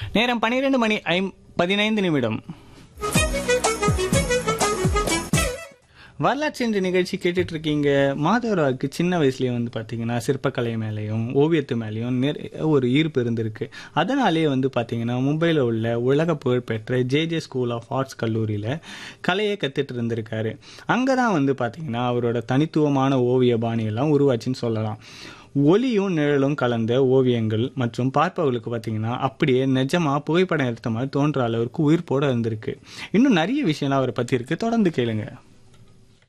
நேரம் பன்னிரெண்டு மணி ஐம் பதினைந்து நிமிடம் வரலாற்று என்ற நிகழ்ச்சி கேட்டுட்டு இருக்கீங்க மாதவராவுக்கு சின்ன வயசுலயே வந்து பாத்தீங்கன்னா சிற்பக்கலை மேலேயும் ஓவியத்து மேலேயும் நிறைய ஒரு ஈர்ப்பு இருந்திருக்கு அதனாலேயே வந்து பாத்தீங்கன்னா மும்பையில் உள்ள உலக புகழ்பெற்ற J J school of arts கல்லூரியில் கலையை கத்துட்டு இருந்திருக்காரு அங்கே தான் வந்து பாத்தீங்கன்னா அவரோட தனித்துவமான ஓவிய பாணியெல்லாம் உருவாச்சுன்னு சொல்லலாம் ஒளியும் நிழலும் கலந்த ஓவியங்கள் மற்றும் பார்ப்பவர்களுக்கு பார்த்தீங்கன்னா அப்படியே நிஜமா புகைப்படம் எடுத்த மாதிரி தோன்ற அளவுக்கு உயிர்ப்போட இருந்திருக்கு இன்னும் நிறைய விஷயம்லாம் அவரை பற்றி இருக்கு தொடர்ந்து கேளுங்க